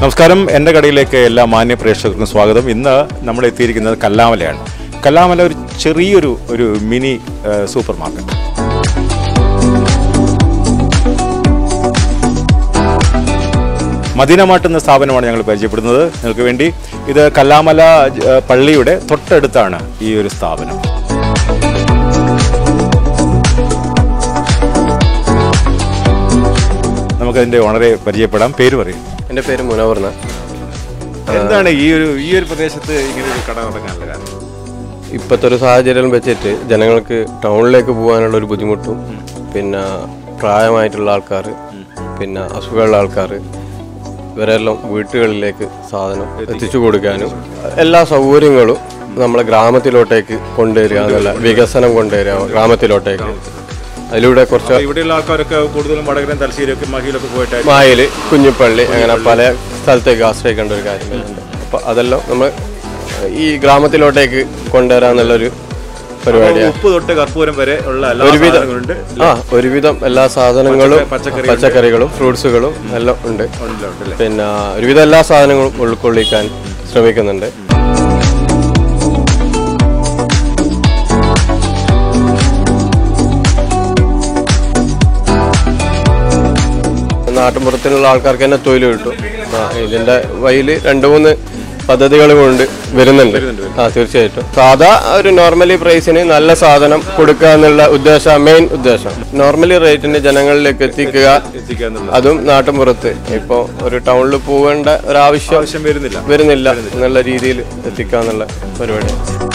നമസ്കാരം എൻ്റെ കടയിലേക്ക് എല്ലാ മാന്യ പ്രേക്ഷകർക്കും സ്വാഗതം ഇന്ന് നമ്മൾ എത്തിയിരിക്കുന്നത് കല്ലാമലയാണ് കല്ലാമല ഒരു ചെറിയൊരു ഒരു mini uh, super market Madina Mart എന്ന സ്ഥാപനമാണ് ഞങ്ങൾ പരിചയപ്പെടുന്നത് നിങ്ങൾക്ക് വേണ്ടി ഇത് കല്ലാമല ഏഹ്, പള്ളിയുടെ തൊട്ടടുത്താണ് ഈ ഒരു സ്ഥാപനം നമുക്കതിൻ്റെ ഓണറെ പരിചയപ്പെടാം പേര് പറയും എൻ്റെ പേര് മുനവർന്ന എന്താണ് ഈ ഒരു ഈ ഒരു പ്രദേശത്ത് ഇങ്ങനെ ഒരു കട തുടങ്ങാനുള്ള കാരണം ഇപ്പോഴത്തെ ഒരു സാഹചര്യം വെച്ചിട്ട് ജനങ്ങൾക്ക് ടൗണിലേക്ക് പോകാനുള്ള ഒരു ബുദ്ധിമുട്ടും പിന്നെ പ്രായമായിട്ടുള്ള ആൾക്കാർ പിന്നെ അസുഖമുള്ള ആൾക്കാർ ഇവരെല്ലാം വീട്ടുകളിലേക്ക് സാധനം എത്തിച്ചു കൊടുക്കാനും എല്ലാ സൗകര്യങ്ങളും നമ്മളെ ഗ്രാമത്തിലോട്ടേക്ക് കൊണ്ടുവരിക എന്നുള്ള വികസനം കൊണ്ടുവരിക ഗ്രാമത്തിലോട്ടേക്ക് അതിലൂടെ കുറച്ച് അപ്പൊ ഇവിടെയുള്ള ആൾക്കാരൊക്കെ കൂടുതലും വടകരൻ തലശ്ശേരിയൊക്കെ മഹിയിലൊക്കെ പോയിട്ടായിരുന്നു മായൽ കുഞ്ഞിപ്പള്ളി അങ്ങനെ പല സ്ഥലത്തേക്ക് ആശ്രയിക്കേണ്ട ഒരു കാര്യം വരുന്നുണ്ട് അപ്പോൾ അതെല്ലാം നമ്മൾ ഈ ഗ്രാമത്തിലോട്ടേക്ക് കൊണ്ടുവരാന്നുള്ളൊരു പരിപാടിയാണ് ഉപ്പ് തൊട്ട് കർപ്പൂരം വരെ ഉള്ള എല്ലാ ഒരുവിധം സാധനങ്ങളുണ്ട് ആ ഒരുവിധം എല്ലാ സാധനങ്ങളും പച്ചക്കറി- പച്ചക്കറികളും ഫ്രൂട്ട്സുകളും എല്ലാം ഉണ്ട് ഉണ്ട്, ഉണ്ട് അല്ലേ? പിന്നെ ഒരുവിധം എല്ലാ സാധനങ്ങളും ഉൾക്കൊള്ളിക്കാൻ ശ്രമിക്കുന്നുണ്ട് നാട്ടിൻപുറത്തിലുള്ള ആൾക്കാർക്ക് തന്നെ തൊഴിൽ കിട്ടും ആ ഇതിന്റെ വഴിയിൽ രണ്ട് മൂന്ന് പദ്ധതികൾ കൊണ്ട് വരുന്നുണ്ട് ആ തീർച്ചയായിട്ടും സാധാ ഒരു നോർമലി പ്രൈസിന് നല്ല സാധനം കൊടുക്കുക എന്നുള്ള ഉദ്ദേശം മെയിൻ ഉദ്ദേശം നോർമലി റേറ്റിന് ജനങ്ങളിലേക്ക് എത്തിക്കുക എത്തിക്കുക എന്നുള്ളത് അതും നാട്ടിൻപുറത്ത് ഇപ്പോൾ ഒരു ടൗണിൽ പോകേണ്ട ഒരാവശ്യം ആവശ്യം വരുന്നില്ല വരുന്നില്ല എന്നുള്ള രീതിയിൽ എത്തിക്കുക എന്നുള്ള പരിപാടി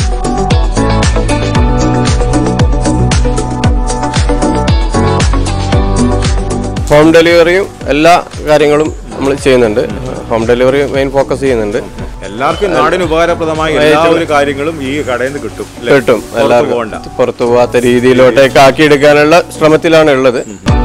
ഹോം ഡെലിവറിയും എല്ലാ കാര്യങ്ങളും നമ്മൾ ചെയ്യുന്നുണ്ട് ഹോം ഡെലിവറി മെയിൻ ഫോക്കസ് ചെയ്യുന്നുണ്ട് എല്ലാവർക്കും നാടിന് ഉപകാരപ്രദമായ എല്ലാ ഒരു കാര്യങ്ങളും ഈ കടയിൽ നിന്ന് കിട്ടും അല്ലേ? കിട്ടും പുറത്ത് എല്ലാവർക്കും പോകണ്ട പുറത്തു പോകാത്ത രീതിയിലോട്ടേക്ക് ആക്കിയെടുക്കാനുള്ള ശ്രമത്തിലാണ് ഉള്ളത്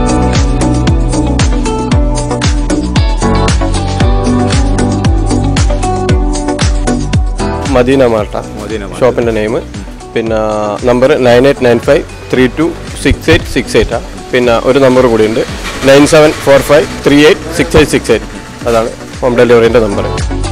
മദീന മാർട്ട മദീന മാർട്ട്. ഷോപ്പിന്റെ നെയിം പിന്നെ number nine eight nine five three two six eight six എയ്റ്റാ പിന്നെ ഒരു നമ്പർ കൂടിയുണ്ട് nine seven four five three eight six eight six eight അതാണ് ഹോം ഡെലിവറിന്റെ നമ്പർ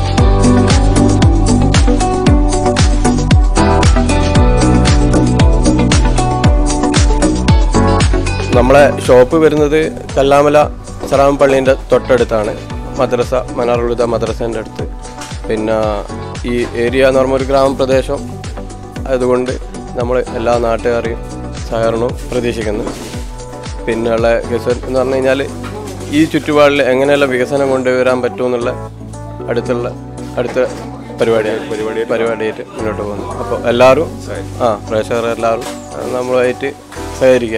നമ്മളെ ഷോപ്പ് വരുന്നത് കല്ലാമല സറാം പള്ളീൻ്റെ തൊട്ടടുത്താണ് മദ്രസ മനാറുലുദ മദ്രസേൻ്റെ അടുത്ത് പിന്നെ ഈ ഏരിയ എന്ന് പറയുമ്പോൾ ഒരു ഗ്രാമപ്രദേശം അതുകൊണ്ട് നമ്മൾ എല്ലാ നാട്ടുകാരെയും സഹകരണവും പ്രതീക്ഷിക്കുന്നു പിന്നെയുള്ള ഗസൽ എന്ന് പറഞ്ഞു കഴിഞ്ഞാൽ ഈ ചുറ്റുപാടിൽ എങ്ങനെയുള്ള വികസനം കൊണ്ടുവരാൻ പറ്റുമെന്നുള്ള അടുത്തുള്ള അടുത്ത പരിപാടിയാണ് പരിപാടി പരിപാടിയായിട്ട് മുന്നോട്ട് പോകുന്നു അപ്പോൾ എല്ലാവരും ആ പ്രേക്ഷകർ എല്ലാവരും നമ്മളുമായിട്ട് സഹകരിക്കുക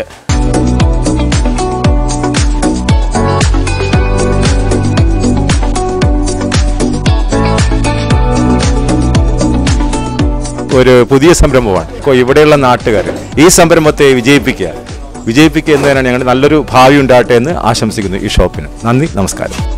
ഒരു പുതിയ സംരംഭമാണ് ഇപ്പൊ ഇവിടെയുള്ള നാട്ടുകാർ ഈ സംരംഭത്തെ വിജയിപ്പിക്കുക വിജയിപ്പിക്കുക എന്നതിനാണ് ഞങ്ങൾ നല്ലൊരു ഭാവി ഉണ്ടാകട്ടെ എന്ന് ആശംസിക്കുന്നു ഈ ഷോപ്പിന് നന്ദി നമസ്കാരം